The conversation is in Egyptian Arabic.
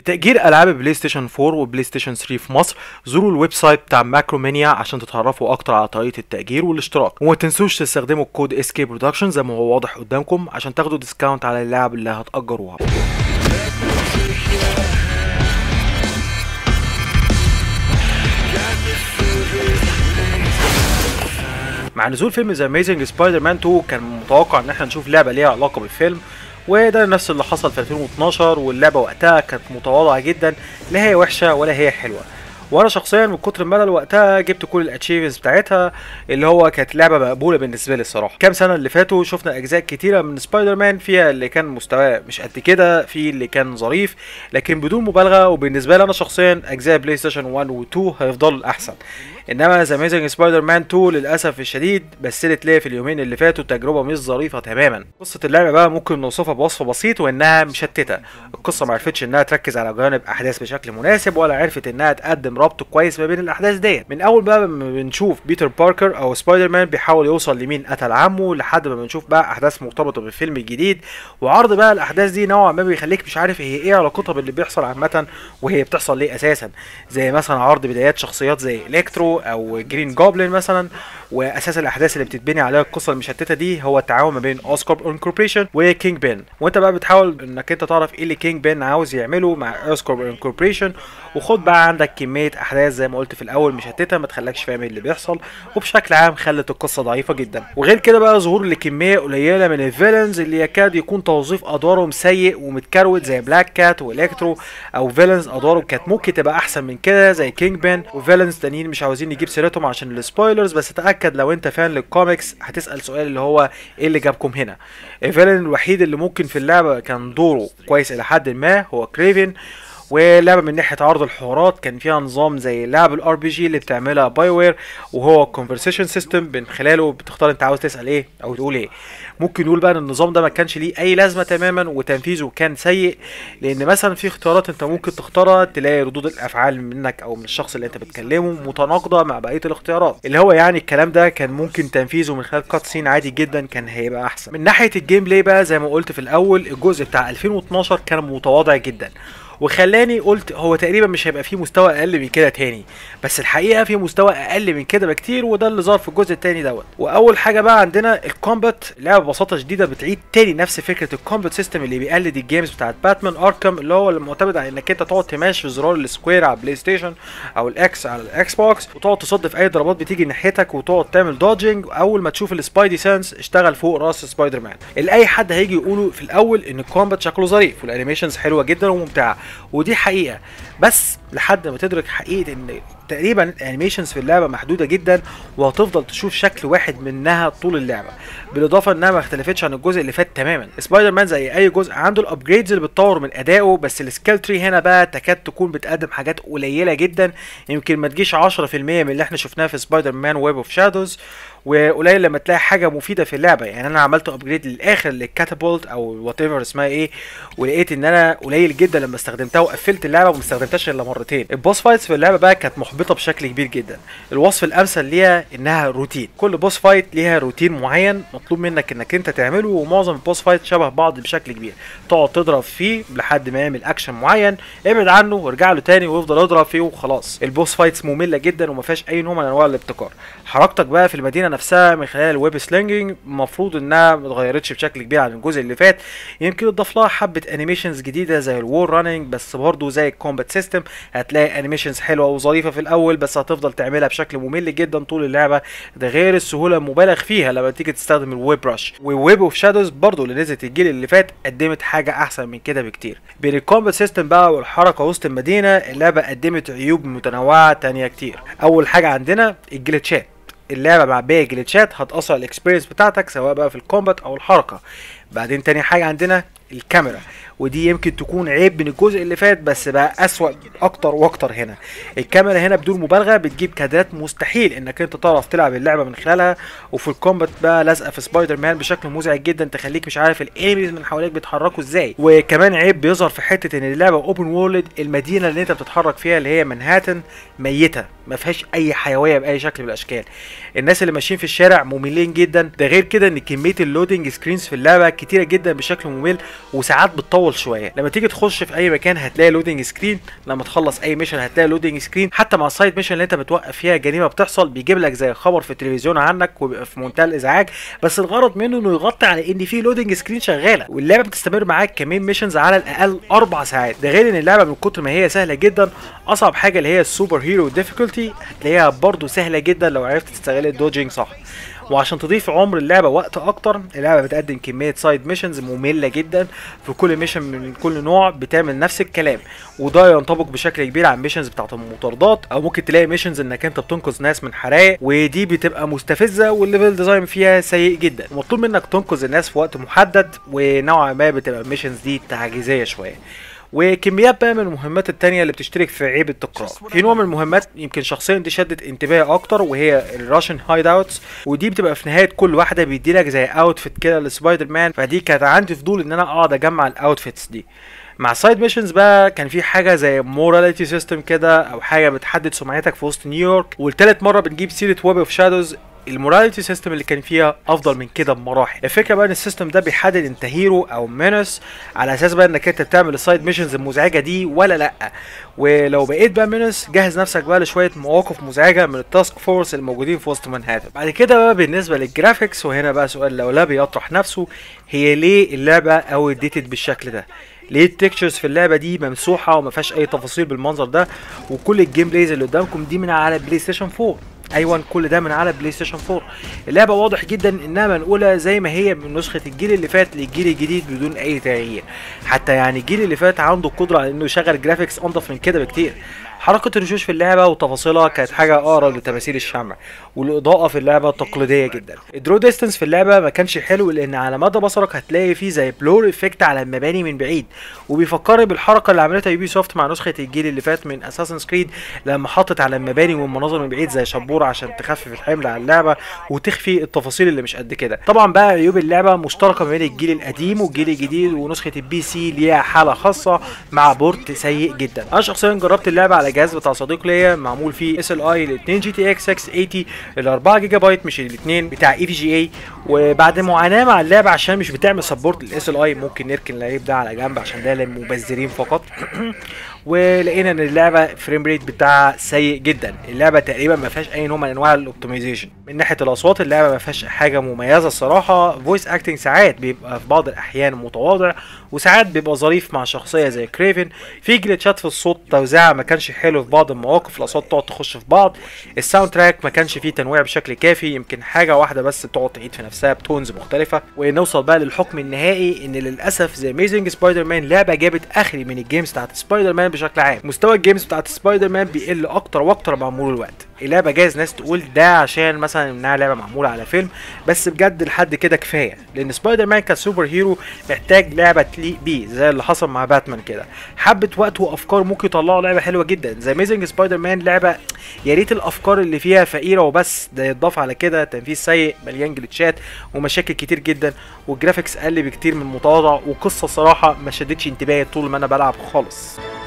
لتأجير ألعاب بلاي ستيشن 4 وبلاي ستيشن 3 في مصر زوروا الويب سايت بتاع ماكرومانيا عشان تتعرفوا أكتر على طريقة التأجير والاشتراك وما تنسوش تستخدموا الكود اسكي برودكشن زي ما هو واضح قدامكم عشان تاخدوا ديسكاونت على اللعب اللي هتأجروها مع نزول فيلم ذا اميزنج سبايدر مان 2 كان متوقع ان احنا نشوف لعبه ليها علاقه بالفيلم وده نفس اللي حصل في 2012 واللعبه وقتها كانت متواضعه جدا لا هي وحشه ولا هي حلوه وانا شخصيا من كتر الملل وقتها جبت كل الاتشيفمنتس بتاعتها اللي هو كانت لعبه مقبوله بالنسبه لي الصراحه كام سنه اللي فاتوا شفنا اجزاء كتيره من سبايدر مان فيها اللي كان مستواه مش قد كده في اللي كان ظريف لكن بدون مبالغه وبالنسبه لي انا شخصيا اجزاء بلاي ستيشن 1 و 2 هيفضلوا الاحسن انما ذا اميزنج سبايدر مان 2 للاسف الشديد مثلت ليا في اليومين اللي فاتوا تجربه مش ظريفه تماما قصه اللعبه بقى ممكن نوصفها بوصف بسيط وانها مشتته القصه ما عرفتش انها تركز على جوانب احداث بشكل مناسب ولا عرفت انها تقدم ربط كويس ما بين الاحداث ديت من اول بقى ما بنشوف بيتر باركر او سبايدر مان بيحاول يوصل لمين قتل عمه لحد ما بنشوف بقى احداث مرتبطه بالفيلم الجديد وعرض بقى الاحداث دي نوعا ما بيخليك مش عارف هي ايه علاقتها باللي بيحصل عامه وهي بتحصل ليه اساسا زي مثلا عرض بدايات شخصيات زي الكترو او جرين جوبلin مثلا واساس الاحداث اللي بتتبني عليها القصه المشتته دي هو التعاون ما بين اوسكورب انكوربريشن وكينج بين وانت بقى بتحاول انك انت تعرف ايه اللي كينج بين عاوز يعمله مع اوسكورب انكوربريشن وخد بقى عندك كميه احداث زي ما قلت في الاول مشتته ما تخلكش فاهم ايه اللي بيحصل وبشكل عام خلت القصه ضعيفه جدا وغير كده بقى ظهور لكميه قليله من الفيلنز اللي يكاد يكون توظيف ادوارهم سيء ومتكروت زي بلاك كات والكترو او فيلنز ادوارهم كانت ممكن تبقى احسن من كده زي كينج بين وفيلنز تانيين مش عاوزين نجيب سيرتهم عشان السبويلرز بس تاكد لو انت فان للكوميكس هتسال سؤال اللي هو ايه اللي جابكم هنا الفيلن الوحيد اللي ممكن في اللعبه كان دوره كويس الى حد ما هو كريفن ولعبه من ناحيه عرض الحوارات كان فيها نظام زي لعب الار بي جي اللي بتعملها باي وير وهو كونفرسيشن سيستم من خلاله بتختار انت عاوز تسال ايه او تقول ايه ممكن نقول بقى ان النظام ده ما كانش ليه اي لازمه تماما وتنفيذه كان سيء لان مثلا في اختيارات انت ممكن تختارها تلاقي ردود الافعال منك او من الشخص اللي انت بتكلمه متناقضه مع بقيه الاختيارات اللي هو يعني الكلام ده كان ممكن تنفيذه من خلال كات سين عادي جدا كان هيبقى احسن من ناحيه الجيم بلاي بقى زي ما قلت في الاول الجزء بتاع 2012 كان متواضع جدا وخلاني قلت هو تقريبا مش هيبقى فيه مستوى اقل من كده تاني بس الحقيقه في مستوى اقل من كده بكتير وده اللي ظهر في الجزء التاني دوت واول حاجه بقى عندنا الكومبات لعبه ببساطه شديده بتعيد تاني نفس فكره الكومبات سيستم اللي بيقلد الجيمز بتاعت باتمان اركم اللي هو اللي معتمد على انك انت تقعد تماشي في زرار السكوير على البلاي ستيشن او الاكس على الاكس بوكس وتقعد تصد اي ضربات بتيجي ناحيتك وتقعد تعمل دوجنج اول ما تشوف السبايدي سنس اشتغل فوق راس سبايدر مان اللي اي حد هيجي يقوله في الاول ان الكومبات شكله ظريف والانيميشنز حلوه جدا وممتعه ودي حقيقه حقيقه بس لحد ما تدرك حقيقه ان تقريبا الانيميشنز في اللعبه محدوده جدا وهتفضل تشوف شكل واحد منها طول اللعبه بالاضافه انها ما اختلفتش عن الجزء اللي فات تماما سبايدر مان زي اي جزء عنده الابجريدز اللي بتطور من ادائه بس السكيل تري هنا بقى تكاد تكون بتقدم حاجات قليله جدا يمكن ما تجيش 10% من اللي احنا شفناه في سبايدر مان ويب اوف شادوز وقليل لما تلاقي حاجه مفيده في اللعبه يعني انا عملت ابجريد للاخر للكاتابولت او وات ايفر اسمها ايه ولقيت ان انا قليل جدا لما استخدمتها وقفلت اللعبه وما استخدمتهاش الا مرتين البوس فايتس في اللعبه بقى كانت محبطه بشكل كبير جدا الوصف الامثل ليها انها روتين كل بوس فايت ليها روتين معين مطلوب منك انك انت تعمله ومعظم البوس فايت شبه بعض بشكل كبير تقعد تضرب فيه لحد ما يعمل اكشن معين ابعد عنه وارجع له تاني وافضل اضرب فيه وخلاص البوس فايتس ممله جدا وما فيهاش اي نوع من انواع الابتكار حركتك بقى في المدينه نفسها من خلال الويب سلينجينج المفروض انها ما اتغيرتش بشكل كبير عن الجزء اللي فات يمكن اضاف لها حبه انيميشنز جديده زي الوور راننج بس برضه زي الكومبات سيستم هتلاقي انيميشنز حلوه وظريفه في الاول بس هتفضل تعملها بشكل ممل جدا طول اللعبه ده غير السهوله المبالغ فيها لما تيجي تستخدم الويب براش وويب اوف شادوز برضه اللي نزلت الجيل اللي فات قدمت حاجه احسن من كده بكتير بين الكومبات سيستم بقى والحركه وسط المدينه اللعبه قدمت عيوب متنوعه تانية كتير اول حاجه عندنا الجلitchات اللعبه مع باقي الجليتشات هتاثر على الاكسبيرينس بتاعتك سواء بقى في الكومبات او الحركه بعدين تاني حاجه عندنا الكاميرا ودي يمكن تكون عيب من الجزء اللي فات بس بقى اسوأ اكتر واكتر هنا الكاميرا هنا بدون مبالغه بتجيب كادرات مستحيل انك انت تعرف تلعب اللعبه من خلالها وفي الكومبات بقى لازقه في سبايدر مان بشكل مزعج جدا تخليك مش عارف الانميز من حواليك بيتحركوا ازاي وكمان عيب بيظهر في حته ان اللعبه اوبن وورلد المدينه اللي انت بتتحرك فيها اللي هي منهاتن ميته ما فيهاش اي حيويه باي شكل من الاشكال الناس اللي ماشيين في الشارع مملين جدا ده غير كده ان كميه اللودنج سكرينز في اللعبه كتيره جدا بشكل ممل وساعات بتطول شويه لما تيجي تخش في اي مكان هتلاقي لودنج سكرين لما تخلص اي ميشن هتلاقي لودنج سكرين حتى مع السايد ميشن اللي انت بتوقف فيها جريمه بتحصل بيجيب لك زي خبر في التلفزيون عنك وبيبقى في منتهى الازعاج بس الغرض منه انه يغطي على ان في لودنج سكرين شغاله واللعبه بتستمر معاك كمان ميشنز على الاقل اربع ساعات ده غير ان اللعبه من كتر ما هي سهله جدا اصعب حاجه اللي هي السوبر هيرو ديفيكولتي هتلاقيها برضو سهله جدا لو عرفت تستغل الدوجينج صح وعشان تضيف عمر اللعبه وقت اكتر اللعبه بتقدم كميه سايد ميشنز ممله جدا في كل ميشن من كل نوع بتعمل نفس الكلام وده ينطبق بشكل كبير على الميشنز بتاعت المطاردات او ممكن تلاقي ميشنز انك انت بتنقذ ناس من حرايق ودي بتبقى مستفزه والليفل ديزاين فيها سيء جدا مطلوب منك تنقذ الناس في وقت محدد ونوعا ما بتبقى الميشنز دي تعجيزيه شويه وكميات بقى من المهمات التانية اللي بتشترك في عيب التكرار في نوع من المهمات يمكن شخصيا دي شدت انتباهي اكتر وهي الراشن هايد اوتس ودي بتبقى في نهايه كل واحده بيديلك زي اوتفيت كده لسبايدر مان فدي كانت عندي فضول ان انا اقعد اجمع الاوتفيتس دي مع سايد ميشنز بقى كان في حاجه زي موراليتي سيستم كده او حاجه بتحدد سمعتك في وسط نيويورك والتالت مره بنجيب سيره ويب اوف شادوز الموراليتي سيستم اللي كان فيها افضل من كده بمراحل الفكره بقى ان السيستم ده بيحدد انت هيرو او مينس على اساس بقى انك انت بتعمل السايد ميشنز المزعجه دي ولا لا ولو بقيت بقى مينس جهز نفسك بقى لشويه مواقف مزعجه من التاسك فورس الموجودين في وسط مانهاتن بعد كده بقى بالنسبه للجرافيكس وهنا بقى سؤال لو لا بيطرح نفسه هي ليه اللعبه او اديتد بالشكل ده ليه التكتشرز في اللعبه دي ممسوحه وما فيهاش اي تفاصيل بالمنظر ده وكل الجيم بلايز اللي قدامكم دي من على بلاي ستيشن 4 ايوه كل ده من على بلاي ستيشن 4 اللعبه واضح جدا انها منقوله زي ما هي من نسخه الجيل اللي فات للجيل الجديد بدون اي تغيير حتى يعني الجيل اللي فات عنده القدره على انه يشغل جرافيكس انضف من كده بكتير حركة الوشوش في اللعبة وتفاصيلها كانت حاجة أقرب لتماثيل الشمع والإضاءة في اللعبة تقليدية جدا الدرو ديستنس في اللعبة ما كانش حلو لأن على مدى بصرك هتلاقي فيه زي بلور افكت على المباني من بعيد وبيفكرني بالحركة اللي عملتها يوبي سوفت مع نسخة الجيل اللي فات من اساسن سكريد لما حطت على المباني والمناظر من بعيد زي شبورة عشان تخفف الحمل على اللعبة وتخفي التفاصيل اللي مش قد كده طبعا بقى عيوب اللعبة مشتركة ما بين الجيل القديم والجيل الجديد ونسخة البي سي ليها حالة خاصة مع بورت سيء جدا انا شخصيا جربت اللعبة على جهاز بتاع صديق ليا معمول فيه اس ال اي ال 2 جي تي اكس 680 ال 4 جيجا بايت مش الاثنين بتاع اي في جي اي وبعد معاناه مع اللعبه عشان مش بتعمل سبورت للاس ال اي ممكن نركن العيب ده على جنب عشان ده للمبذرين فقط ولقينا ان اللعبه فريم ريت بتاعها سيء جدا اللعبه تقريبا ما فيهاش اي نوع من انواع الاوبتمايزيشن من ناحيه الاصوات اللعبه ما فيهاش حاجه مميزه الصراحه فويس اكتنج ساعات بيبقى في بعض الاحيان متواضع وساعات بيبقى ظريف مع شخصيه زي كريفن في جليتشات في الصوت توزيعها ما كانش حلو في بعض المواقف الاصوات تقعد تخش في بعض الساوند تراك ما كانش فيه تنويع بشكل كافي يمكن حاجه واحده بس بتقعد تعيد في نفسها بتونز مختلفه ونوصل بقى للحكم النهائي ان للاسف ذا اميزنج سبايدر مان لعبه جابت اخري من الجيمز بتاعت سبايدر مان بشكل عام مستوى الجيمز بتاعت سبايدر مان بيقل اكتر واكتر مع مرور الوقت اللعبه جايز ناس تقول ده عشان مثلا انها لعبه معموله على فيلم بس بجد لحد كده كفايه لان سبايدر مان كسوبر هيرو محتاج لعبه تليق بيه زي اللي حصل مع باتمان كده حبه وقت وافكار ممكن يطلعوا لعبه حلوه جدا زي اميزنج سبايدر مان لعبه يا ريت الافكار اللي فيها فقيره وبس ده يتضاف على كده تنفيذ سيء مليان جلitchات ومشاكل كتير جدا والجرافيكس اقل بكتير من المتواضع وقصه صراحه ما شدتش انتباهي طول ما انا بلعب خالص